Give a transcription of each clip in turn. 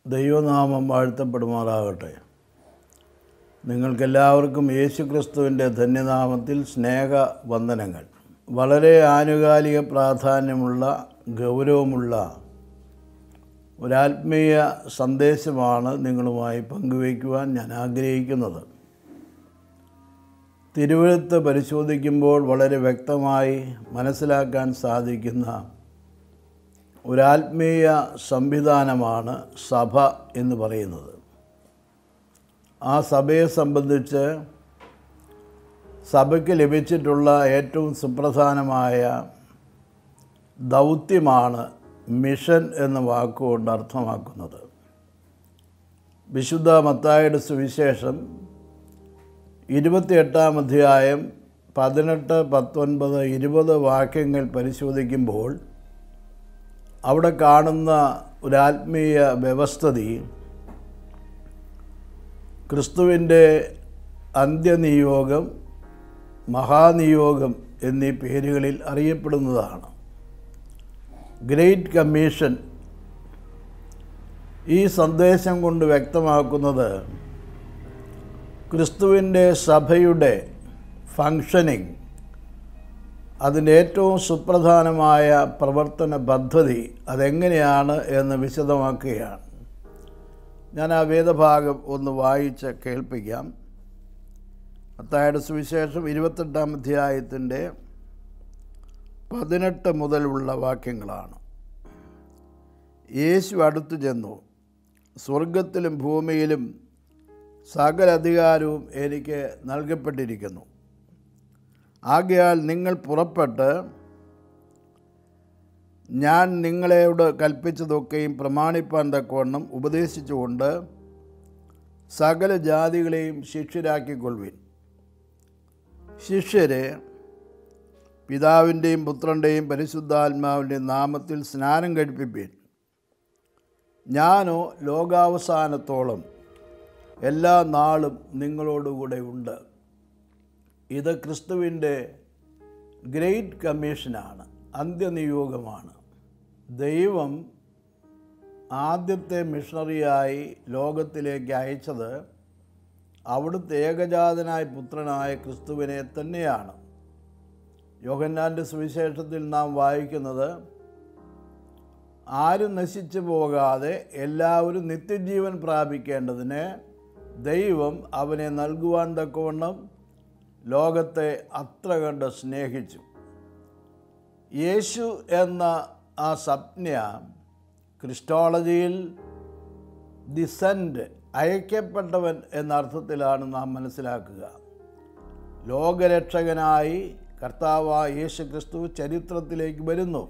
ദൈവനാമം വാഴ്ത്തപ്പെടുമാറാകട്ടെ നിങ്ങൾക്കെല്ലാവർക്കും യേശുക്രിസ്തുവിൻ്റെ ധന്യനാമത്തിൽ സ്നേഹ വന്ദനങ്ങൾ വളരെ ആനുകാലിക പ്രാധാന്യമുള്ള ഗൗരവമുള്ള ഒരാത്മീയ സന്ദേശമാണ് നിങ്ങളുമായി പങ്കുവയ്ക്കുവാൻ ഞാൻ ആഗ്രഹിക്കുന്നത് തിരുവഴുത്ത് പരിശോധിക്കുമ്പോൾ വളരെ വ്യക്തമായി മനസ്സിലാക്കാൻ സാധിക്കുന്ന ഒരാത്മീയ സംവിധാനമാണ് സഭ എന്ന് പറയുന്നത് ആ സഭയെ സംബന്ധിച്ച് സഭയ്ക്ക് ലഭിച്ചിട്ടുള്ള ഏറ്റവും സുപ്രധാനമായ ദൗത്യമാണ് മിഷൻ എന്ന വാക്കുകൊണ്ട് അർത്ഥമാക്കുന്നത് വിശുദ്ധ മത്തായുടെ സുവിശേഷം ഇരുപത്തിയെട്ടാം അധ്യായം പതിനെട്ട് പത്തൊൻപത് ഇരുപത് വാക്യങ്ങൾ പരിശോധിക്കുമ്പോൾ അവിടെ കാണുന്ന ഒരാത്മീയ വ്യവസ്ഥതി ക്രിസ്തുവിൻ്റെ അന്ത്യനിയോഗം മഹാനിയോഗം എന്നീ പേരുകളിൽ അറിയപ്പെടുന്നതാണ് ഗ്രേറ്റ് കമ്മീഷൻ ഈ സന്ദേശം കൊണ്ട് വ്യക്തമാക്കുന്നത് ക്രിസ്തുവിൻ്റെ സഭയുടെ ഫങ്ഷനിങ് അതിൻ്റെ ഏറ്റവും സുപ്രധാനമായ പ്രവർത്തന പദ്ധതി അതെങ്ങനെയാണ് എന്ന് വിശദമാക്കുകയാണ് ഞാൻ ആ വേദഭാഗം ഒന്ന് വായിച്ച് കേൾപ്പിക്കാം മത്തായുടെ സുവിശേഷം ഇരുപത്തെട്ടാം അധ്യായത്തിൻ്റെ പതിനെട്ട് മുതലുള്ള വാക്യങ്ങളാണ് യേശു അടുത്തു ചെന്നു സ്വർഗത്തിലും ഭൂമിയിലും സകല അധികാരവും എനിക്ക് നൽകപ്പെട്ടിരിക്കുന്നു ആകയാൽ നിങ്ങൾ പുറപ്പെട്ട് ഞാൻ നിങ്ങളോട് കൽപ്പിച്ചതൊക്കെയും പ്രമാണിപ്പാൻ തക്കവണ്ണം ഉപദേശിച്ചുകൊണ്ട് സകല ജാതികളെയും ശിഷ്യരാക്കിക്കൊള്ളുവിൻ ശിഷ്യരെ പിതാവിൻ്റെയും പുത്രൻ്റെയും പരിശുദ്ധാത്മാവിൻ്റെയും നാമത്തിൽ സ്നാനം കഴിപ്പിപ്പീൻ ഞാനോ ലോകാവസാനത്തോളം എല്ലാ നാളും നിങ്ങളോടുകൂടെ ഉണ്ട് ഇത് ക്രിസ്തുവിൻ്റെ ഗ്രേറ്റ് കമ്മീഷനാണ് അന്ത്യനിയോഗമാണ് ദൈവം ആദ്യത്തെ മിഷണറിയായി ലോകത്തിലേക്ക് അയച്ചത് അവിടുത്തെ ഏകജാതനായ പുത്രനായ ക്രിസ്തുവിനെ തന്നെയാണ് യോഹന്നാൻ്റെ സുവിശേഷത്തിൽ നാം വായിക്കുന്നത് ആരും നശിച്ചു പോകാതെ എല്ലാവരും നിത്യജീവൻ പ്രാപിക്കേണ്ടതിന് ദൈവം അവനെ നൽകുവാൻ തക്കവണ്ണം ലോകത്തെ അത്ര കണ്ട് സ്നേഹിച്ചു യേശു എന്ന ആ സംജ്ഞ ക്രിസ്റ്റോളജിയിൽ ദിസൻഡ് അയക്കപ്പെട്ടവൻ എന്ന അർത്ഥത്തിലാണ് നാം മനസ്സിലാക്കുക ലോകരക്ഷകനായി കർത്താവായ യേശു ക്രിസ്തു ചരിത്രത്തിലേക്ക് വരുന്നു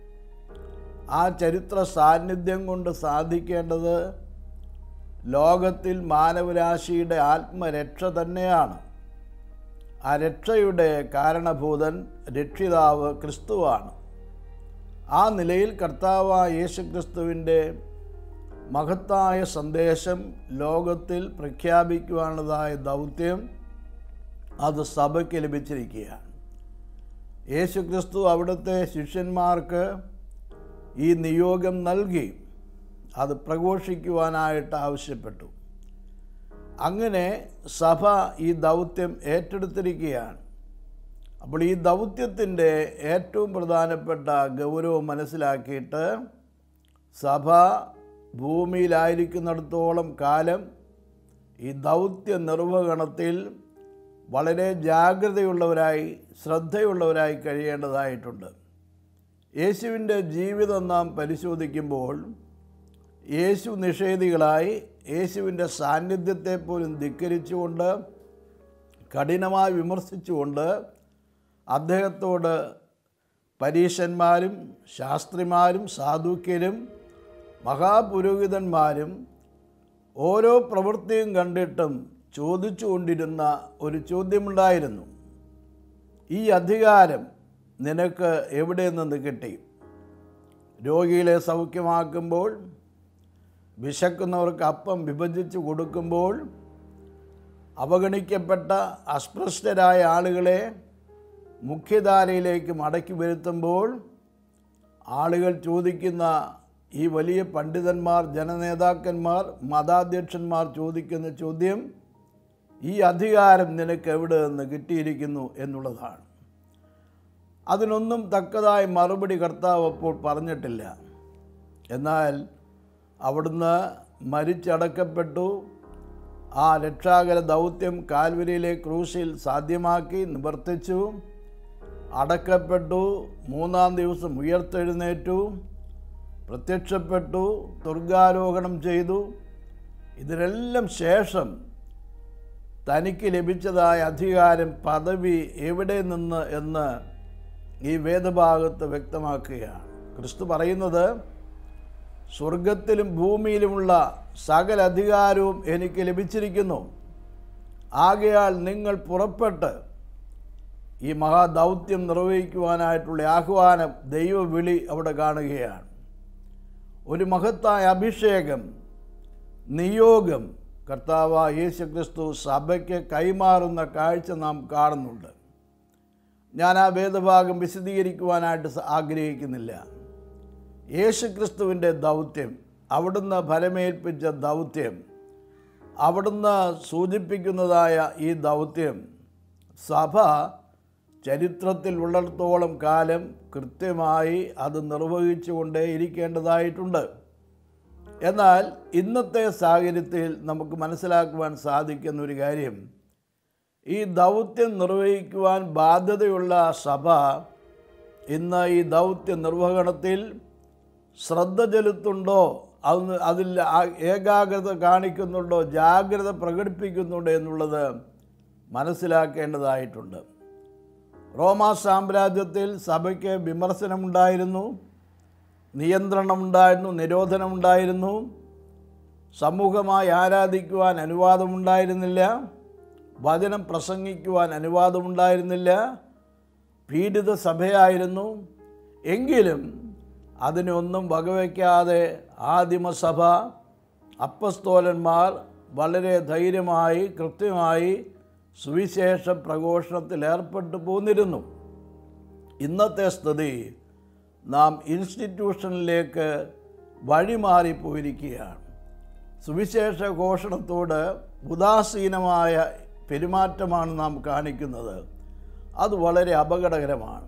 ആ ചരിത്ര സാന്നിധ്യം കൊണ്ട് സാധിക്കേണ്ടത് ലോകത്തിൽ മാനവരാശിയുടെ ആത്മരക്ഷ തന്നെയാണ് ആ രക്ഷയുടെ കാരണഭൂതൻ രക്ഷിതാവ് ക്രിസ്തുവാണ് ആ നിലയിൽ കർത്താവായ യേശു ക്രിസ്തുവിൻ്റെ മഹത്തായ സന്ദേശം ലോകത്തിൽ പ്രഖ്യാപിക്കുവാനുള്ളതായ ദൗത്യം അത് സഭയ്ക്ക് ലഭിച്ചിരിക്കുകയാണ് യേശു ക്രിസ്തു അവിടുത്തെ ശിഷ്യന്മാർക്ക് ഈ നിയോഗം നൽകി അത് പ്രഘോഷിക്കുവാനായിട്ട് ആവശ്യപ്പെട്ടു അങ്ങനെ സഭ ഈ ദൗത്യം ഏറ്റെടുത്തിരിക്കുകയാണ് അപ്പോൾ ഈ ദൗത്യത്തിൻ്റെ ഏറ്റവും പ്രധാനപ്പെട്ട ഗൗരവം മനസ്സിലാക്കിയിട്ട് സഭ ഭൂമിയിലായിരിക്കുന്നിടത്തോളം കാലം ഈ ദൗത്യ നിർവഹണത്തിൽ വളരെ ജാഗ്രതയുള്ളവരായി ശ്രദ്ധയുള്ളവരായി കഴിയേണ്ടതായിട്ടുണ്ട് യേശുവിൻ്റെ ജീവിതം നാം പരിശോധിക്കുമ്പോൾ യേശു നിഷേധികളായി യേശുവിൻ്റെ സാന്നിധ്യത്തെ പോലും ധിക്കരിച്ചുകൊണ്ട് കഠിനമായി വിമർശിച്ചുകൊണ്ട് അദ്ദേഹത്തോട് പരീശന്മാരും ശാസ്ത്രിമാരും സാധുക്യരും മഹാപുരോഹിതന്മാരും ഓരോ പ്രവൃത്തിയും കണ്ടിട്ടും ചോദിച്ചുകൊണ്ടിരുന്ന ഒരു ചോദ്യമുണ്ടായിരുന്നു ഈ അധികാരം നിനക്ക് എവിടെ നിന്ന് കിട്ടി രോഗികളെ സൗഖ്യമാക്കുമ്പോൾ വിശക്കുന്നവർക്ക് അപ്പം വിഭജിച്ച് കൊടുക്കുമ്പോൾ അവഗണിക്കപ്പെട്ട അസ്പൃഷ്ടരായ ആളുകളെ മുഖ്യധാരയിലേക്ക് മടക്കി വരുത്തുമ്പോൾ ആളുകൾ ചോദിക്കുന്ന ഈ വലിയ പണ്ഡിതന്മാർ ജനനേതാക്കന്മാർ മതാധ്യക്ഷന്മാർ ചോദിക്കുന്ന ചോദ്യം ഈ അധികാരം നിനക്ക് എവിടെ നിന്ന് കിട്ടിയിരിക്കുന്നു എന്നുള്ളതാണ് അതിനൊന്നും തക്കതായ മറുപടി കർത്താവ് അപ്പോൾ പറഞ്ഞിട്ടില്ല എന്നാൽ അവിടുന്ന് മരിച്ചടക്കപ്പെട്ടു ആ രക്ഷാകര ദൗത്യം കാൽവരിയിലെ ക്രൂശിൽ സാധ്യമാക്കി നിവർത്തിച്ചു അടക്കപ്പെട്ടു മൂന്നാം ദിവസം ഉയർത്തെഴുന്നേറ്റു പ്രത്യക്ഷപ്പെട്ടു ദുർഗാരോഹണം ചെയ്തു ഇതിനെല്ലാം ശേഷം തനിക്ക് ലഭിച്ചതായ അധികാരം പദവി എവിടെ നിന്ന് എന്ന് ഈ വേദഭാഗത്ത് വ്യക്തമാക്കുകയാണ് ക്രിസ്തു പറയുന്നത് സ്വർഗത്തിലും ഭൂമിയിലുമുള്ള സകല അധികാരവും എനിക്ക് ലഭിച്ചിരിക്കുന്നു ആകയാൽ നിങ്ങൾ പുറപ്പെട്ട് ഈ മഹാദൗത്യം നിർവഹിക്കുവാനായിട്ടുള്ള ആഹ്വാനം ദൈവവിളി അവിടെ കാണുകയാണ് ഒരു മഹത്തായ അഭിഷേകം നിയോഗം കർത്താവ് യേശുക്രിസ്തു സഭയ്ക്ക് കൈമാറുന്ന കാഴ്ച നാം കാണുന്നുണ്ട് ഞാൻ ആ വേദഭാഗം വിശദീകരിക്കുവാനായിട്ട് സ- ആഗ്രഹിക്കുന്നില്ല യേശുക്രിസ്തുവിൻ്റെ ദൗത്യം അവിടുന്ന് ഫലമേൽപ്പിച്ച ദൗത്യം അവിടുന്ന് സൂചിപ്പിക്കുന്നതായ ഈ ദൗത്യം സഭ ചരിത്രത്തിൽ ഉള്ളിടത്തോളം കാലം കൃത്യമായി അത് നിർവഹിച്ചുകൊണ്ടേ ഇരിക്കേണ്ടതായിട്ടുണ്ട് എന്നാൽ ഇന്നത്തെ സാഹചര്യത്തിൽ നമുക്ക് മനസ്സിലാക്കുവാൻ സാധിക്കുന്ന ഒരു കാര്യം ഈ ദൗത്യം നിർവഹിക്കുവാൻ ബാധ്യതയുള്ള സഭ ഇന്ന് ഈ ദൗത്യ നിർവഹണത്തിൽ ശ്രദ്ധ ചെലുത്തുണ്ടോ അത് അതിൽ ആ- ഏകാഗ്രത കാണിക്കുന്നുണ്ടോ ജാഗ്രത പ്രകടിപ്പിക്കുന്നുണ്ടോ എന്നുള്ളത് മനസ്സിലാക്കേണ്ടതായിട്ടുണ്ട് റോമാ സാമ്രാജ്യത്തിൽ സഭയ്ക്ക് വിമർശനമുണ്ടായിരുന്നു നിയന്ത്രണമുണ്ടായിരുന്നു നിരോധനമുണ്ടായിരുന്നു സമൂഹമായി ആരാധിക്കുവാൻ അനുവാദമുണ്ടായിരുന്നില്ല വചനം പ്രസംഗിക്കുവാൻ അനുവാദമുണ്ടായിരുന്നില്ല പീഡിത സഭയായിരുന്നു എങ്കിലും അതിനൊന്നും വകവയ്ക്കാതെ ആദിമസഭ അപ്പസ്തോലന്മാർ വളരെ ധൈര്യമായി കൃത്യമായി സുവിശേഷ പ്രഘോഷണത്തിൽ ഏർപ്പെട്ടു പോന്നിരുന്നു ഇന്നത്തെ സ്ഥിതി നാം ഇൻസ്റ്റിറ്റ്യൂഷനിലേക്ക് വഴിമാറിപ്പോയിരിക്കുകയാണ് സുവിശേഷ ഘോഷണത്തോട് ഉദാസീനമായ പെരുമാറ്റമാണ് നാം കാണിക്കുന്നത് അത് വളരെ അപകടകരമാണ്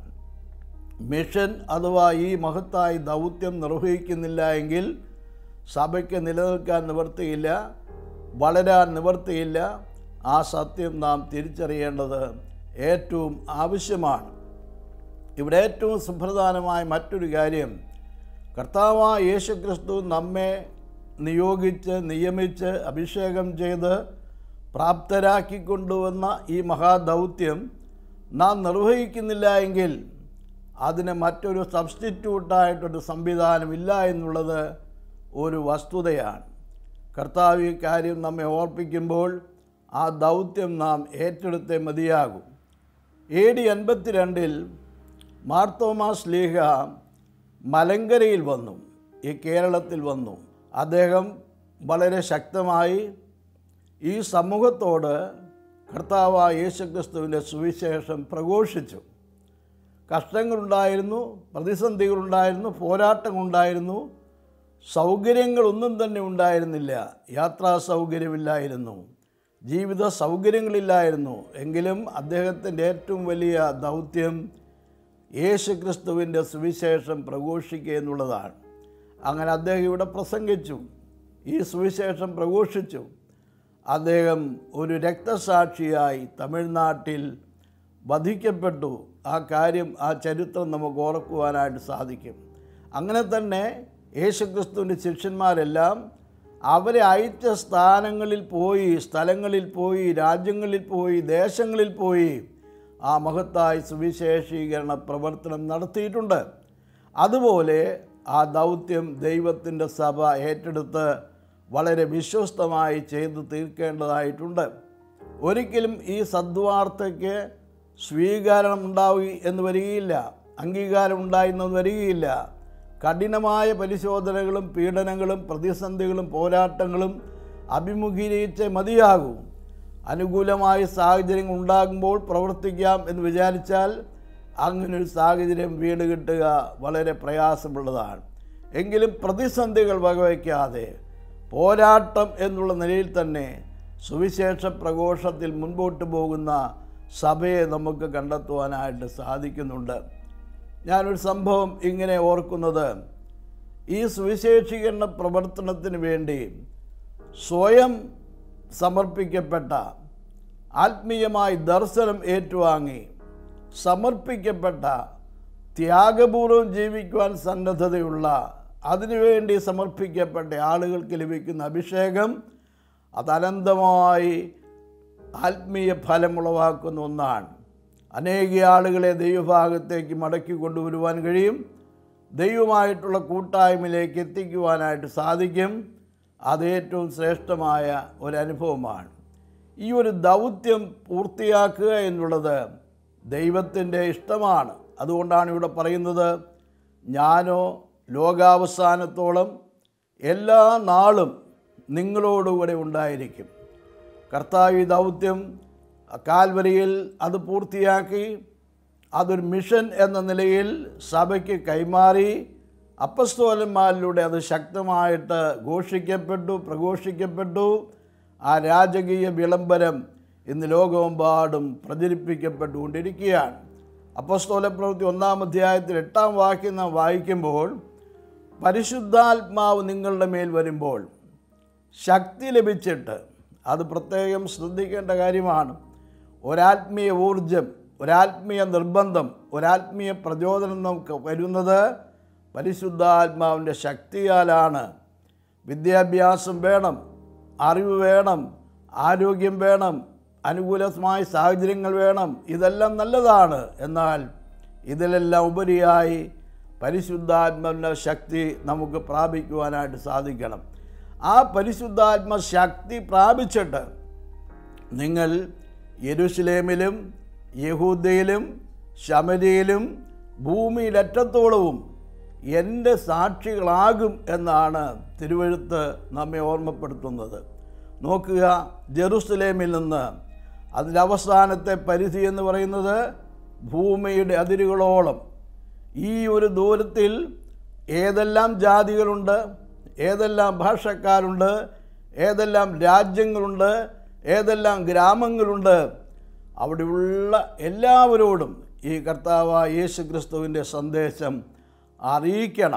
മിഷൻ അഥവാ ഈ മഹത്തായ ദൗത്യം നിർവഹിക്കുന്നില്ല എങ്കിൽ സഭയ്ക്ക് നിലനിൽക്കാൻ നിവർത്തിയില്ല വളരാൻ നിവർത്തിയില്ല ആ സത്യം നാം തിരിച്ചറിയേണ്ടത് ഏറ്റവും ആവശ്യമാണ് ഇവിടെ ഏറ്റവും സുപ്രധാനമായ മറ്റൊരു കാര്യം കർത്താവായ യേശുക്രിസ്തു നമ്മെ നിയോഗിച്ച് നിയമിച്ച് അഭിഷേകം ചെയ്ത് പ്രാപ്തരാക്കിക്കൊണ്ടുവന്ന ഈ മഹാദൗത്യം നാം നിർവഹിക്കുന്നില്ല എങ്കിൽ അതിന് മറ്റൊരു സബ്സ്റ്റിറ്റ്യൂട്ടായിട്ടൊരു സംവിധാനമില്ല എന്നുള്ളത് ഒരു വസ്തുതയാണ് കർത്താവ് ഈ കാര്യം നമ്മെ ഓർപ്പിക്കുമ്പോൾ ആ ദൗത്യം നാം ഏറ്റെടുത്തേ മതിയാകും എ ഡി എൺപത്തിരണ്ടിൽ മാർത്തോമാസ് ലീഹ മലങ്കരയിൽ വന്നു ഈ കേരളത്തിൽ വന്നു അദ്ദേഹം വളരെ ശക്തമായി ഈ സമൂഹത്തോട് കർത്താവായ യേശുക്രിസ്തുവിൻ്റെ സുവിശേഷം പ്രഘോഷിച്ചു കഷ്ടങ്ങളുണ്ടായിരുന്നു പ്രതിസന്ധികളുണ്ടായിരുന്നു പോരാട്ടങ്ങളുണ്ടായിരുന്നു സൗകര്യങ്ങളൊന്നും തന്നെ ഉണ്ടായിരുന്നില്ല യാത്രാ സൗകര്യമില്ലായിരുന്നു ജീവിത സൗകര്യങ്ങളില്ലായിരുന്നു എങ്കിലും അദ്ദേഹത്തിൻ്റെ ഏറ്റവും വലിയ ദൗത്യം യേശുക്രിസ്തുവിൻ്റെ സുവിശേഷം പ്രഘോഷിക്കുക എന്നുള്ളതാണ് അങ്ങനെ അദ്ദേഹം ഇവിടെ പ്രസംഗിച്ചു ഈ സുവിശേഷം പ്രഘോഷിച്ചു അദ്ദേഹം ഒരു രക്തസാക്ഷിയായി തമിഴ്നാട്ടിൽ വധിക്കപ്പെട്ടു ആ കാര്യം ആ ചരിത്രം നമുക്ക് ഓർക്കുവാനായിട്ട് സാധിക്കും അങ്ങനെ തന്നെ യേശുക്രിസ്തുവിൻ്റെ ശിഷ്യന്മാരെല്ലാം അവരെ അയച്ച സ്ഥാനങ്ങളിൽ പോയി സ്ഥലങ്ങളിൽ പോയി രാജ്യങ്ങളിൽ പോയി ദേശങ്ങളിൽ പോയി ആ മഹത്തായ സുവിശേഷീകരണ പ്രവർത്തനം നടത്തിയിട്ടുണ്ട് അതുപോലെ ആ ദൗത്യം ദൈവത്തിൻ്റെ സഭ ഏറ്റെടുത്ത് വളരെ വിശ്വസ്തമായി ചെയ്തു തീർക്കേണ്ടതായിട്ടുണ്ട് ഒരിക്കലും ഈ സദ്വാർത്തയ്ക്ക് സ്വീകരണം ഉണ്ടാവുക എന്ന് വരികയില്ല അംഗീകാരം ഉണ്ടായെന്ന് വരികയില്ല കഠിനമായ പരിശോധനകളും പീഡനങ്ങളും പ്രതിസന്ധികളും പോരാട്ടങ്ങളും അഭിമുഖീകരിച്ചേ മതിയാകൂ അനുകൂലമായ സാഹചര്യങ്ങൾ ഉണ്ടാകുമ്പോൾ പ്രവർത്തിക്കാം എന്ന് വിചാരിച്ചാൽ അങ്ങനൊരു സാഹചര്യം വീട് കിട്ടുക വളരെ പ്രയാസമുള്ളതാണ് എങ്കിലും പ്രതിസന്ധികൾ വകവയ്ക്കാതെ പോരാട്ടം എന്നുള്ള നിലയിൽ തന്നെ സുവിശേഷ പ്രഘോഷത്തിൽ മുൻപോട്ട് പോകുന്ന സഭയെ നമുക്ക് കണ്ടെത്തുവാനായിട്ട് സാധിക്കുന്നുണ്ട് ഞാനൊരു സംഭവം ഇങ്ങനെ ഓർക്കുന്നത് ഈ സുവിശേഷീകരണ പ്രവർത്തനത്തിന് വേണ്ടി സ്വയം സമർപ്പിക്കപ്പെട്ട ആത്മീയമായി ദർശനം ഏറ്റുവാങ്ങി സമർപ്പിക്കപ്പെട്ട ത്യാഗപൂർവം ജീവിക്കുവാൻ സന്നദ്ധതയുള്ള അതിനുവേണ്ടി സമർപ്പിക്കപ്പെട്ട ആളുകൾക്ക് ലഭിക്കുന്ന അഭിഷേകം അത് അനന്തമായി ആത്മീയ ഫലമുളവാക്കുന്ന ഒന്നാണ് അനേക ആളുകളെ ദൈവഭാഗത്തേക്ക് മടക്കി കൊണ്ടുവരുവാൻ കഴിയും ദൈവമായിട്ടുള്ള കൂട്ടായ്മയിലേക്ക് എത്തിക്കുവാനായിട്ട് സാധിക്കും അത് ഏറ്റവും ശ്രേഷ്ഠമായ ഒരനുഭവമാണ് ഈ ഒരു ദൗത്യം പൂർത്തിയാക്കുക എന്നുള്ളത് ദൈവത്തിൻ്റെ ഇഷ്ടമാണ് അതുകൊണ്ടാണ് ഇവിടെ പറയുന്നത് ഞാനോ ലോകാവസാനത്തോളം എല്ലാ നാളും നിങ്ങളോടുകൂടെ ഉണ്ടായിരിക്കും കർത്താവ് ഈ ദൗത്യം കാൽവരിയിൽ അത് പൂർത്തിയാക്കി അതൊരു മിഷൻ എന്ന നിലയിൽ സഭയ്ക്ക് കൈമാറി അപ്പസ്തോലന്മാരിലൂടെ അത് ശക്തമായിട്ട് ഘോഷിക്കപ്പെട്ടു പ്രഘോഷിക്കപ്പെട്ടു ആ രാജകീയ വിളംബരം ഇന്ന് ലോകമെമ്പാടും പ്രചരിപ്പിക്കപ്പെട്ടുകൊണ്ടിരിക്കുകയാണ് അപ്പസ്തോല പ്രവൃത്തി ഒന്നാം അധ്യായത്തിൽ എട്ടാം വാക്യം നാം വായിക്കുമ്പോൾ പരിശുദ്ധാത്മാവ് നിങ്ങളുടെ മേൽ വരുമ്പോൾ ശക്തി ലഭിച്ചിട്ട് അത് പ്രത്യേകം ശ്രദ്ധിക്കേണ്ട കാര്യമാണ് ഒരാത്മീയ ഊർജം ഒരാത്മീയ നിർബന്ധം ഒരാത്മീയ പ്രചോദനം നമുക്ക് വരുന്നത് പരിശുദ്ധാത്മാവിൻ്റെ ശക്തിയാലാണ് വിദ്യാഭ്യാസം വേണം അറിവ് വേണം ആരോഗ്യം വേണം അനുകൂലമായ സാഹചര്യങ്ങൾ വേണം ഇതെല്ലാം നല്ലതാണ് എന്നാൽ ഇതിലെല്ലാം ഉപരിയായി പരിശുദ്ധാത്മാവിൻ്റെ ശക്തി നമുക്ക് പ്രാപിക്കുവാനായിട്ട് സാധിക്കണം ആ പരിശുദ്ധാത്മ ശക്തി പ്രാപിച്ചിട്ട് നിങ്ങൾ യെരുശലേമിലും യഹൂദയിലും ശമരിയിലും ഭൂമിയിലറ്റത്തോളവും എൻ്റെ സാക്ഷികളാകും എന്നാണ് തിരുവഴുത്ത് നമ്മെ ഓർമ്മപ്പെടുത്തുന്നത് നോക്കുക ജെറുസലേമിൽ നിന്ന് അതിൻ്റെ അവസാനത്തെ പരിധി എന്ന് പറയുന്നത് ഭൂമിയുടെ അതിരുകളോളം ഈ ഒരു ദൂരത്തിൽ ഏതെല്ലാം ജാതികളുണ്ട് ഏതെല്ലാം ഭാഷക്കാരുണ്ട് ഏതെല്ലാം രാജ്യങ്ങളുണ്ട് ഏതെല്ലാം ഗ്രാമങ്ങളുണ്ട് അവിടെയുള്ള എല്ലാവരോടും ഈ കർത്താവ് യേശു ക്രിസ്തുവിൻ്റെ സന്ദേശം അറിയിക്കണം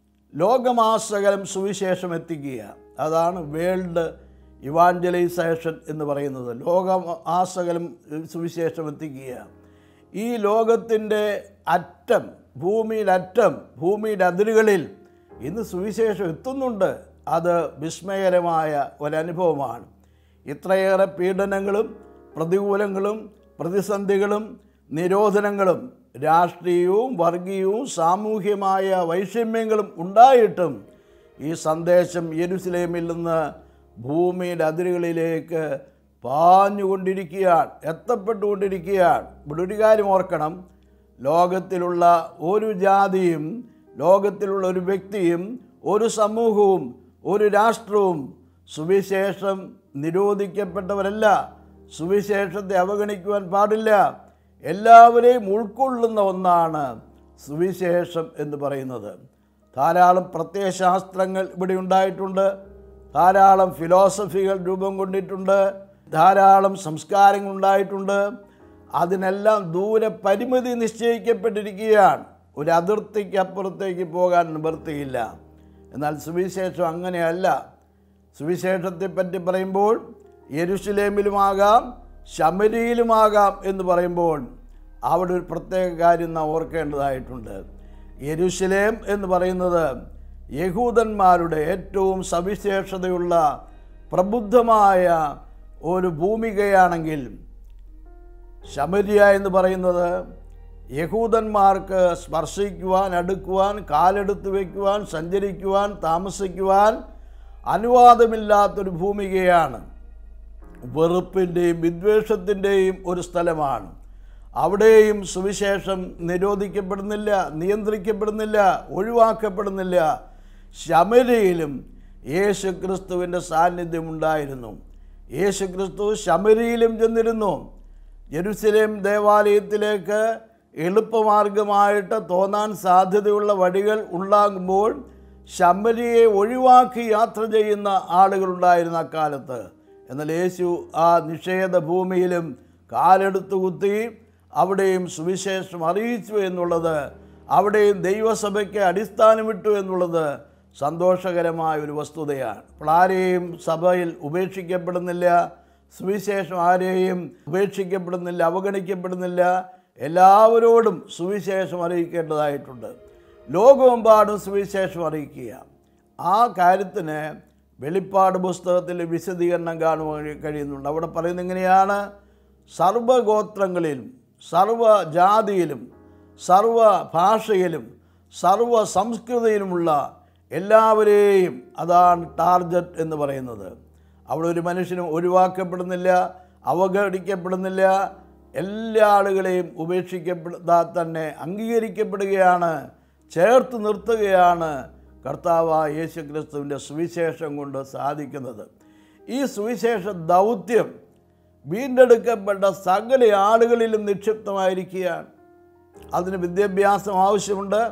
ലോകമാസകലം സുവിശേഷം എത്തിക്കുക അതാണ് വേൾഡ് ഇവാഞ്ചലൈസേഷൻ എന്ന് പറയുന്നത് ലോകമാസകലം സുവിശേഷം എത്തിക്കുക ഈ ലോകത്തിൻ്റെ അറ്റം ഭൂമിയുടെ അറ്റം ഭൂമിയുടെ അതിരുകളിൽ ഇന്ന് സുവിശേഷം എത്തുന്നുണ്ട് അത് വിസ്മയകരമായ ഒരനുഭവമാണ് ഇത്രയേറെ പീഡനങ്ങളും പ്രതികൂലങ്ങളും പ്രതിസന്ധികളും നിരോധനങ്ങളും രാഷ്ട്രീയവും വർഗീയവും സാമൂഹ്യമായ വൈഷമ്യങ്ങളും ഉണ്ടായിട്ടും ഈ സന്ദേശം യെരുസലേമിൽ നിന്ന് ഭൂമിയുടെ അതിരുകളിലേക്ക് പാഞ്ഞുകൊണ്ടിരിക്കുകയാണ് എത്തപ്പെട്ടുകൊണ്ടിരിക്കുകയാണ് ഇവിടെ ഒരു കാര്യം ഓർക്കണം ലോകത്തിലുള്ള ഒരു ജാതിയും ലോകത്തിലുള്ള ഒരു വ്യക്തിയും ഒരു സമൂഹവും ഒരു രാഷ്ട്രവും സുവിശേഷം നിരോധിക്കപ്പെട്ടവരല്ല സുവിശേഷത്തെ അവഗണിക്കുവാൻ പാടില്ല എല്ലാവരെയും ഉൾക്കൊള്ളുന്ന ഒന്നാണ് സുവിശേഷം എന്ന് പറയുന്നത് ധാരാളം പ്രത്യയശാസ്ത്രങ്ങൾ ഇവിടെ ഉണ്ടായിട്ടുണ്ട് ധാരാളം ഫിലോസഫികൾ രൂപം കൊണ്ടിട്ടുണ്ട് ധാരാളം സംസ്കാരങ്ങൾ ഉണ്ടായിട്ടുണ്ട് അതിനെല്ലാം ദൂരെ പരിമിതി നിശ്ചയിക്കപ്പെട്ടിരിക്കുകയാണ് ഒരു അതിർത്തിക്ക് അപ്പുറത്തേക്ക് പോകാൻ നിവൃത്തിയില്ല എന്നാൽ സുവിശേഷം അങ്ങനെയല്ല സുവിശേഷത്തെ പറ്റി പറയുമ്പോൾ യെരുഷലേമിലുമാകാം ശമരിയിലുമാകാം എന്ന് പറയുമ്പോൾ അവിടെ ഒരു പ്രത്യേക കാര്യം നാം ഓർക്കേണ്ടതായിട്ടുണ്ട് യെരുഷലേം എന്ന് പറയുന്നത് യഹൂദന്മാരുടെ ഏറ്റവും സവിശേഷതയുള്ള പ്രബുദ്ധമായ ഒരു ഭൂമികയാണെങ്കിൽ ശമരിയ എന്ന് പറയുന്നത് യഹൂദന്മാർക്ക് സ്പർശിക്കുവാൻ അടുക്കുവാൻ കാലെടുത്ത് വയ്ക്കുവാൻ സഞ്ചരിക്കുവാൻ താമസിക്കുവാൻ അനുവാദമില്ലാത്തൊരു ഭൂമികയാണ് വെറുപ്പിൻ്റെയും വിദ്വേഷത്തിൻ്റെയും ഒരു സ്ഥലമാണ് അവിടെയും സുവിശേഷം നിരോധിക്കപ്പെടുന്നില്ല നിയന്ത്രിക്കപ്പെടുന്നില്ല ഒഴിവാക്കപ്പെടുന്നില്ല ശമരിയിലും യേശു ക്രിസ്തുവിൻ്റെ സാന്നിധ്യം ഉണ്ടായിരുന്നു യേശു ക്രിസ്തു ശമരിയിലും ചെന്നിരുന്നു ജെറുസലേം ദേവാലയത്തിലേക്ക് എളുപ്പമാർഗമായിട്ട് തോന്നാൻ സാധ്യതയുള്ള വഴികൾ ഉണ്ടാകുമ്പോൾ ശമ്പരിയെ ഒഴിവാക്കി യാത്ര ചെയ്യുന്ന ആളുകളുണ്ടായിരുന്ന അക്കാലത്ത് എന്നാൽ യേശു ആ നിഷേധ ഭൂമിയിലും കാലെടുത്ത് കുത്തി അവിടെയും സുവിശേഷം അറിയിച്ചു എന്നുള്ളത് അവിടെയും ദൈവസഭയ്ക്ക് അടിസ്ഥാനമിട്ടു എന്നുള്ളത് സന്തോഷകരമായ ഒരു വസ്തുതയാണ് അപ്പോൾ ആരെയും സഭയിൽ ഉപേക്ഷിക്കപ്പെടുന്നില്ല സുവിശേഷം ആരെയും ഉപേക്ഷിക്കപ്പെടുന്നില്ല അവഗണിക്കപ്പെടുന്നില്ല എല്ലാവരോടും സുവിശേഷം അറിയിക്കേണ്ടതായിട്ടുണ്ട് ലോകമെമ്പാടും സുവിശേഷം അറിയിക്കുക ആ കാര്യത്തിന് വെളിപ്പാട് പുസ്തകത്തിൽ വിശദീകരണം കാണുവാൻ കഴിയുന്നുണ്ട് അവിടെ പറയുന്നത് ഇങ്ങനെയാണ് സർവഗോത്രങ്ങളിലും സർവജാതിയിലും സർവ ഭാഷയിലും സർവ സംസ്കൃതിയിലുമുള്ള എല്ലാവരെയും അതാണ് ടാർഗറ്റ് എന്ന് പറയുന്നത് അവിടെ ഒരു മനുഷ്യനും ഒഴിവാക്കപ്പെടുന്നില്ല അവഗണിക്കപ്പെടുന്നില്ല എല്ലാ ആളുകളെയും ഉപേക്ഷിക്കപ്പെടാതെ തന്നെ അംഗീകരിക്കപ്പെടുകയാണ് ചേർത്ത് നിർത്തുകയാണ് കർത്താവായ യേശു ക്രിസ്തുവിൻ്റെ സുവിശേഷം കൊണ്ട് സാധിക്കുന്നത് ഈ സുവിശേഷ ദൗത്യം വീണ്ടെടുക്കപ്പെട്ട സകല ആളുകളിലും നിക്ഷിപ്തമായിരിക്കുകയാണ് അതിന് വിദ്യാഭ്യാസം ആവശ്യമുണ്ട്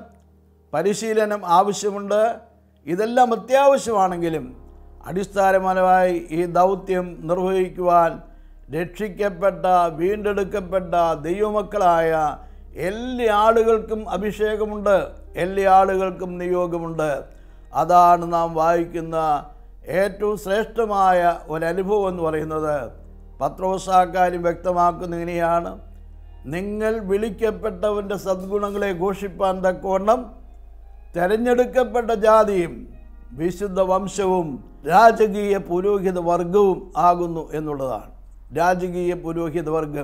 പരിശീലനം ആവശ്യമുണ്ട് ഇതെല്ലാം അത്യാവശ്യമാണെങ്കിലും അടിസ്ഥാനപരമായി ഈ ദൗത്യം നിർവഹിക്കുവാൻ രക്ഷിക്കപ്പെട്ട വീണ്ടെടുക്കപ്പെട്ട ദൈവമക്കളായ എല്ലാ ആളുകൾക്കും അഭിഷേകമുണ്ട് എല്ലാ ആളുകൾക്കും നിയോഗമുണ്ട് അതാണ് നാം വായിക്കുന്ന ഏറ്റവും ശ്രേഷ്ഠമായ ഒരനുഭവം എന്ന് പറയുന്നത് പത്രോസാക്കാരും വ്യക്തമാക്കുന്ന ഇങ്ങനെയാണ് നിങ്ങൾ വിളിക്കപ്പെട്ടവൻ്റെ സദ്ഗുണങ്ങളെ ഘോഷിപ്പാൻ തക്കവണ്ണം തെരഞ്ഞെടുക്കപ്പെട്ട ജാതിയും വിശുദ്ധ വംശവും രാജകീയ പുരോഹിത വർഗവും ആകുന്നു എന്നുള്ളതാണ് രാജകീയ പുരോഹിത വർഗം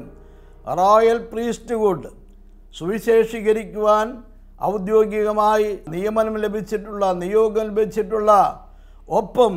റോയൽ പ്രീസ്റ്റ്ഹുഡ് സുവിശേഷീകരിക്കുവാൻ ഔദ്യോഗികമായി നിയമനം ലഭിച്ചിട്ടുള്ള നിയോഗം ലഭിച്ചിട്ടുള്ള ഒപ്പം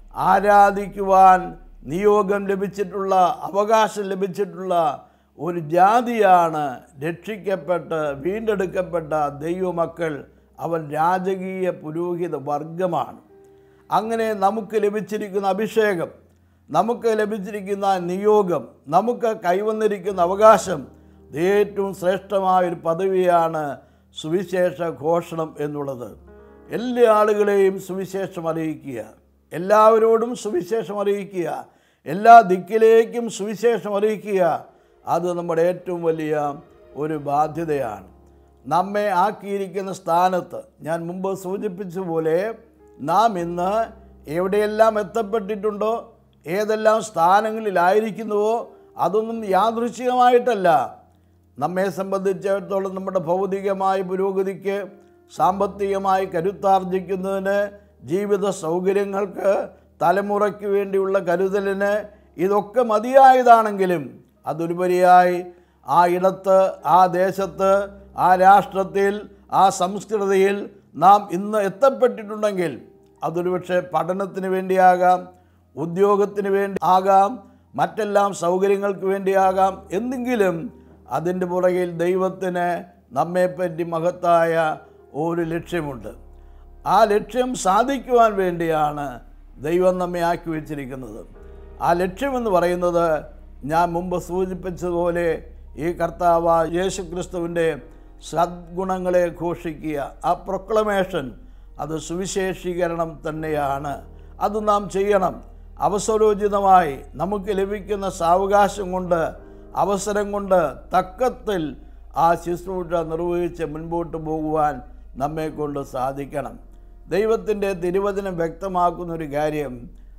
ആരാധിക്കുവാൻ നിയോഗം ലഭിച്ചിട്ടുള്ള അവകാശം ലഭിച്ചിട്ടുള്ള ഒരു ജാതിയാണ് രക്ഷിക്കപ്പെട്ട് വീണ്ടെടുക്കപ്പെട്ട ദൈവമക്കൾ അവൻ രാജകീയ പുരോഹിത വർഗമാണ് അങ്ങനെ നമുക്ക് ലഭിച്ചിരിക്കുന്ന അഭിഷേകം നമുക്ക് ലഭിച്ചിരിക്കുന്ന നിയോഗം നമുക്ക് കൈവന്നിരിക്കുന്ന അവകാശം ഇത് ഏറ്റവും ശ്രേഷ്ഠമായ ഒരു പദവിയാണ് സുവിശേഷ ഘോഷണം എന്നുള്ളത് എല്ലാ ആളുകളെയും സുവിശേഷം അറിയിക്കുക എല്ലാവരോടും സുവിശേഷം അറിയിക്കുക എല്ലാ ദിക്കിലേക്കും സുവിശേഷം അറിയിക്കുക അത് നമ്മുടെ ഏറ്റവും വലിയ ഒരു ബാധ്യതയാണ് നമ്മെ ആക്കിയിരിക്കുന്ന സ്ഥാനത്ത് ഞാൻ മുമ്പ് സൂചിപ്പിച്ച പോലെ നാം ഇന്ന് എവിടെയെല്ലാം എത്തപ്പെട്ടിട്ടുണ്ടോ ഏതെല്ലാം സ്ഥാനങ്ങളിലായിരിക്കുന്നുവോ അതൊന്നും യാദൃശ്ചികമായിട്ടല്ല നമ്മെ സംബന്ധിച്ചിടത്തോളം നമ്മുടെ ഭൗതികമായ പുരോഗതിക്ക് സാമ്പത്തികമായി കരുത്താർജിക്കുന്നതിന് ജീവിത സൗകര്യങ്ങൾക്ക് തലമുറയ്ക്ക് വേണ്ടിയുള്ള കരുതലിന് ഇതൊക്കെ മതിയായതാണെങ്കിലും അതുപരിയായി ആ ഇടത്ത് ആ ദേശത്ത് ആ രാഷ്ട്രത്തിൽ ആ സംസ്കൃതിയിൽ നാം ഇന്ന് എത്തപ്പെട്ടിട്ടുണ്ടെങ്കിൽ അതൊരുപക്ഷെ പഠനത്തിന് വേണ്ടിയാകാം ഉദ്യോഗത്തിന് വേണ്ടി ആകാം മറ്റെല്ലാം സൗകര്യങ്ങൾക്ക് വേണ്ടിയാകാം എന്തെങ്കിലും അതിൻ്റെ പുറകിൽ ദൈവത്തിന് നമ്മെപ്പറ്റി മഹത്തായ ഒരു ലക്ഷ്യമുണ്ട് ആ ലക്ഷ്യം സാധിക്കുവാൻ വേണ്ടിയാണ് ദൈവം നമ്മെ ആക്കി വച്ചിരിക്കുന്നത് ആ ലക്ഷ്യമെന്ന് പറയുന്നത് ഞാൻ മുമ്പ് സൂചിപ്പിച്ചതുപോലെ ഈ കർത്താവ് യേശു ക്രിസ്തുവിൻ്റെ സദ്ഗുണങ്ങളെ ഘോഷിക്കുക ആ പ്രൊക്ലമേഷൻ അത് സുവിശേഷീകരണം തന്നെയാണ് അത് നാം ചെയ്യണം അവസരോചിതമായി നമുക്ക് ലഭിക്കുന്ന സാവകാശം കൊണ്ട് അവസരം കൊണ്ട് തക്കത്തിൽ ആ ശുശ്രൂഷ നിർവഹിച്ച് മുൻപോട്ട് പോകുവാൻ നമ്മെക്കൊണ്ട് സാധിക്കണം ദൈവത്തിൻ്റെ തിരുവചനം വ്യക്തമാക്കുന്ന ഒരു കാര്യം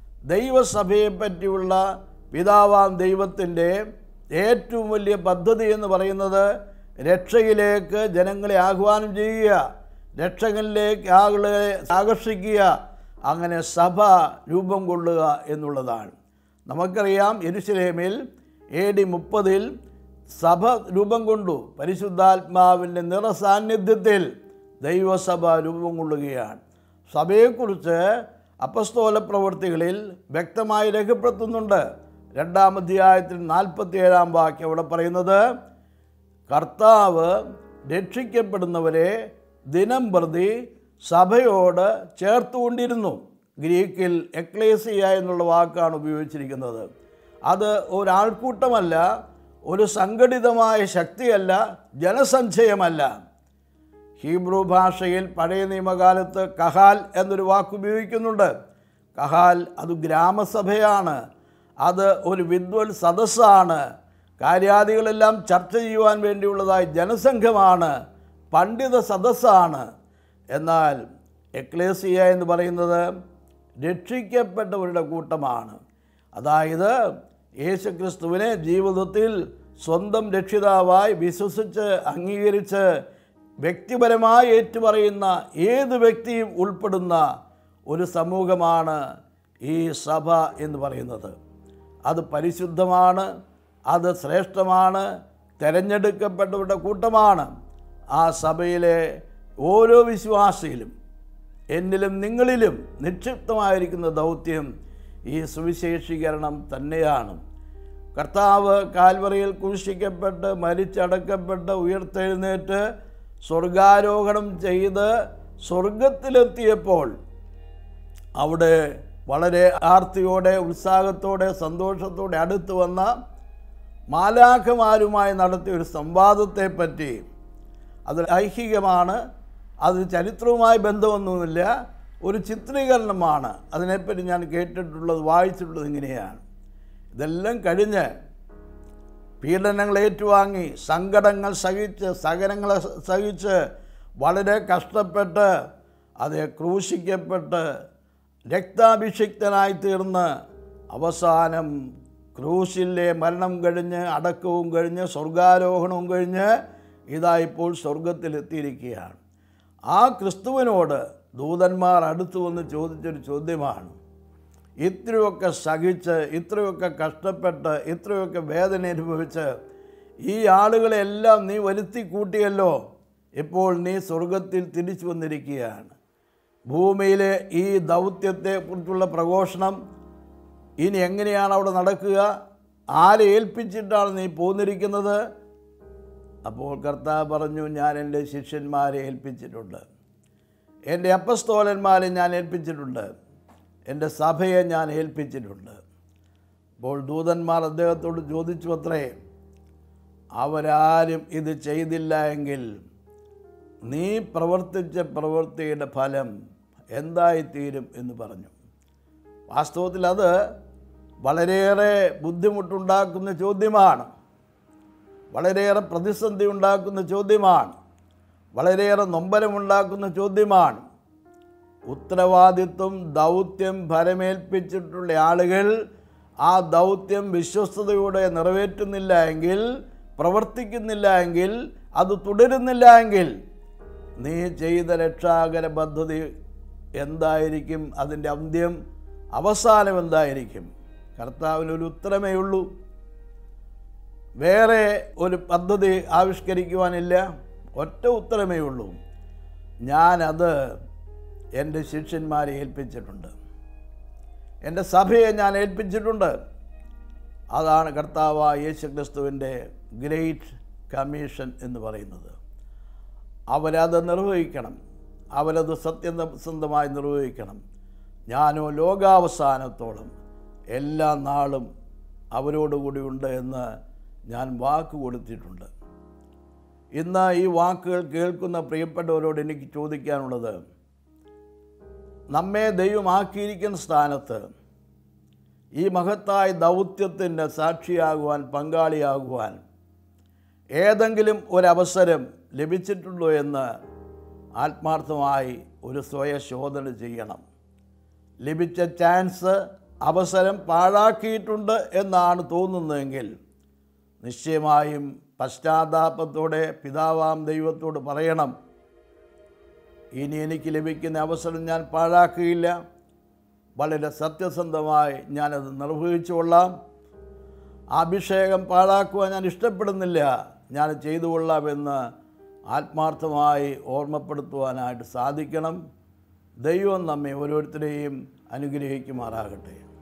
ദൈവസഭയെ പറ്റിയുള്ള പിതാവാം ദൈവത്തിൻ്റെ ഏറ്റവും വലിയ പദ്ധതി എന്ന് പറയുന്നത് രക്ഷയിലേക്ക് ജനങ്ങളെ ആഹ്വാനം ചെയ്യുക രക്ഷകനിലേക്ക് ആളുകളെ ആകർഷിക്കുക അങ്ങനെ സഭ രൂപം കൊള്ളുക എന്നുള്ളതാണ് നമുക്കറിയാം യെരുശലേമിൽ എ ഡി മുപ്പതിൽ സഭ രൂപം കൊണ്ടു പരിശുദ്ധാത്മാവിൻ്റെ നിറസാന്നിധ്യത്തിൽ ദൈവസഭ രൂപം കൊള്ളുകയാണ് സഭയെക്കുറിച്ച് അപ്പസ്തോല പ്രവൃത്തികളിൽ വ്യക്തമായി രേഖപ്പെടുത്തുന്നുണ്ട് രണ്ടാം അധ്യായത്തിൽ നാൽപ്പത്തി ഏഴാം വാക്യം അവിടെ പറയുന്നത് കർത്താവ് രക്ഷിക്കപ്പെടുന്നവരെ ദിനം പ്രതി സഭയോട് ചേർത്തുകൊണ്ടിരുന്നു ഗ്രീക്കിൽ എക്ലേസിയ എന്നുള്ള വാക്കാണ് ഉപയോഗിച്ചിരിക്കുന്നത് അത് ഒരാൾക്കൂട്ടമല്ല ഒരു സംഘടിതമായ ശക്തിയല്ല ജനസഞ്ചയമല്ല ഹീബ്രു ഭാഷയിൽ പഴയ നിയമകാലത്ത് കഹാൽ എന്നൊരു വാക്ക് ഉപയോഗിക്കുന്നുണ്ട് കഹാൽ അത് ഗ്രാമസഭയാണ് അത് ഒരു വിദ്വൽ സദസ്സാണ് കാര്യാദികളെല്ലാം ചർച്ച ചെയ്യുവാൻ വേണ്ടിയുള്ളതായി ജനസംഘമാണ് പണ്ഡിത സദസ്സാണ് എന്നാൽ എക്ലേസിയ എന്ന് പറയുന്നത് രക്ഷിക്കപ്പെട്ടവരുടെ കൂട്ടമാണ് അതായത് യേശുക്രിസ്തുവിനെ ജീവിതത്തിൽ സ്വന്തം രക്ഷിതാവായി വിശ്വസിച്ച് അംഗീകരിച്ച് വ്യക്തിപരമായി ഏറ്റുപറയുന്ന ഏത് വ്യക്തിയും ഉൾപ്പെടുന്ന ഒരു സമൂഹമാണ് ഈ സഭ എന്ന് പറയുന്നത് അത് പരിശുദ്ധമാണ് അത് ശ്രേഷ്ഠമാണ് തിരഞ്ഞെടുക്കപ്പെട്ടവരുടെ കൂട്ടമാണ് ആ സഭയിലെ ഓരോ വിശ്വാസിയിലും എന്നിലും നിങ്ങളിലും നിക്ഷിപ്തമായിരിക്കുന്ന ദൗത്യം ഈ സുവിശേഷീകരണം തന്നെയാണ് കർത്താവ് കാൽവറിയിൽ കുരിശിക്കപ്പെട്ട് മരിച്ചടക്കപ്പെട്ട് ഉയർത്തെഴുന്നേറ്റ് സ്വർഗാരോഹണം ചെയ്ത് സ്വർഗത്തിലെത്തിയപ്പോൾ അവിടെ വളരെ ആർത്തിയോടെ ഉത്സാഹത്തോടെ സന്തോഷത്തോടെ അടുത്ത് വന്ന മാലാഖമാരുമായി നടത്തിയ ഒരു സംവാദത്തെപ്പറ്റി അത് ഐഹികമാണ് അത് ചരിത്രവുമായി ബന്ധമൊന്നുമില്ല ഒരു ചിത്രീകരണമാണ് അതിനെപ്പറ്റി ഞാൻ കേട്ടിട്ടുള്ളത് വായിച്ചിട്ടുള്ളത് ഇങ്ങനെയാണ് ഇതെല്ലാം കഴിഞ്ഞ് പീഡനങ്ങൾ ഏറ്റുവാങ്ങി സങ്കടങ്ങൾ സഹിച്ച് സഹനങ്ങളെ സഹിച്ച് വളരെ കഷ്ടപ്പെട്ട് അത് ക്രൂശിക്കപ്പെട്ട് രക്താഭിഷിക്തനായി തീർന്ന് അവസാനം ക്രൂശിലെ മരണം കഴിഞ്ഞ് അടക്കവും കഴിഞ്ഞ് സ്വർഗാരോഹണവും കഴിഞ്ഞ് ഇതാ ഇപ്പോൾ സ്വർഗത്തിലെത്തിയിരിക്കുകയാണ് ആ ക്രിസ്തുവിനോട് ദൂതന്മാർ അടുത്തു വന്ന് ചോദിച്ചൊരു ചോദ്യമാണ് ഇത്രയൊക്കെ സഹിച്ച് ഇത്രയൊക്കെ കഷ്ടപ്പെട്ട് ഇത്രയൊക്കെ വേദന അനുഭവിച്ച് ഈ ആളുകളെല്ലാം നീ വരുത്തി കൂട്ടിയല്ലോ ഇപ്പോൾ നീ സ്വർഗത്തിൽ തിരിച്ചു വന്നിരിക്കുകയാണ് ഭൂമിയിലെ ഈ ദൗത്യത്തെക്കുറിച്ചുള്ള പ്രഘോഷണം ഇനി എങ്ങനെയാണ് അവിടെ നടക്കുക ആരെ ഏൽപ്പിച്ചിട്ടാണ് നീ പോന്നിരിക്കുന്നത് അപ്പോൾ കർത്താവ് പറഞ്ഞു ഞാൻ എൻ്റെ ശിഷ്യന്മാരെ ഏൽപ്പിച്ചിട്ടുണ്ട് എൻ്റെ അപ്പസ്തോലന്മാരെ ഞാൻ ഏൽപ്പിച്ചിട്ടുണ്ട് എൻ്റെ സഭയെ ഞാൻ ഏൽപ്പിച്ചിട്ടുണ്ട് അപ്പോൾ ദൂതന്മാർ അദ്ദേഹത്തോട് ചോദിച്ചു അത്രേ അവരാരും ഇത് ചെയ്തില്ല എങ്കിൽ നീ പ്രവർത്തിച്ച പ്രവൃത്തിയുടെ ഫലം എന്തായിത്തീരും എന്ന് പറഞ്ഞു വാസ്തവത്തിൽ അത് വളരെയേറെ ബുദ്ധിമുട്ടുണ്ടാക്കുന്ന ചോദ്യമാണ് വളരെയേറെ പ്രതിസന്ധി ഉണ്ടാക്കുന്ന ചോദ്യമാണ് വളരെയേറെ നൊമ്പരമുണ്ടാക്കുന്ന ചോദ്യമാണ് ഉത്തരവാദിത്വം ദൗത്യം ഫലമേൽപ്പിച്ചിട്ടുള്ള ആളുകൾ ആ ദൗത്യം വിശ്വസ്തയോടെ നിറവേറ്റുന്നില്ല എങ്കിൽ പ്രവർത്തിക്കുന്നില്ല എങ്കിൽ അത് തുടരുന്നില്ല എങ്കിൽ നീ ചെയ്ത രക്ഷാകര പദ്ധതി എന്തായിരിക്കും അതിൻ്റെ അന്ത്യം അവസാനം എന്തായിരിക്കും കർത്താവിനൊരു ഉത്തരമേ ഉള്ളൂ വേറെ ഒരു പദ്ധതി ആവിഷ്കരിക്കുവാനില്ല ഒറ്റ ഉത്തരമേ ഉള്ളൂ ഞാനത് എൻ്റെ ശിഷ്യന്മാരെ ഏൽപ്പിച്ചിട്ടുണ്ട് എൻ്റെ സഭയെ ഞാൻ ഏൽപ്പിച്ചിട്ടുണ്ട് അതാണ് കർത്താവ് യേശു ക്രിസ്തുവിൻ്റെ ഗ്രേറ്റ് കമ്മീഷൻ എന്ന് പറയുന്നത് അവരത് നിർവഹിക്കണം അവരത് സത്യസന്ധമായി നിർവഹിക്കണം ഞാനോ ലോകാവസാനത്തോളം എല്ലാ നാളും അവരോടുകൂടി ഉണ്ട് എന്ന് ഞാൻ വാക്ക് കൊടുത്തിട്ടുണ്ട് ഇന്ന് ഈ വാക്കുകൾ കേൾക്കുന്ന പ്രിയപ്പെട്ടവരോട് എനിക്ക് ചോദിക്കാനുള്ളത് നമ്മെ ദൈവമാക്കിയിരിക്കുന്ന സ്ഥാനത്ത് ഈ മഹത്തായ ദൗത്യത്തിൻ്റെ സാക്ഷിയാകുവാൻ പങ്കാളിയാകുവാൻ ഏതെങ്കിലും ഒരവസരം ലഭിച്ചിട്ടുണ്ടോ എന്ന് ആത്മാർത്ഥമായി ഒരു സ്വയശോധന ചെയ്യണം ലഭിച്ച ചാൻസ് അവസരം പാഴാക്കിയിട്ടുണ്ട് എന്നാണ് തോന്നുന്നതെങ്കിൽ നിശ്ചയമായും പശ്ചാത്താപത്തോടെ പിതാവാം ദൈവത്തോട് പറയണം ഇനി എനിക്ക് ലഭിക്കുന്ന അവസരം ഞാൻ പാഴാക്കുകയില്ല വളരെ സത്യസന്ധമായി ഞാനത് നിർവഹിച്ചുകൊള്ളാം അഭിഷേകം പാഴാക്കുവാൻ ഞാൻ ഇഷ്ടപ്പെടുന്നില്ല ഞാൻ ചെയ്തു കൊള്ളാമെന്ന് ആത്മാർത്ഥമായി ഓർമ്മപ്പെടുത്തുവാനായിട്ട് സാധിക്കണം ദൈവം നമ്മെ ഓരോരുത്തരെയും അനുഗ്രഹിക്കുമാറാകട്ടെ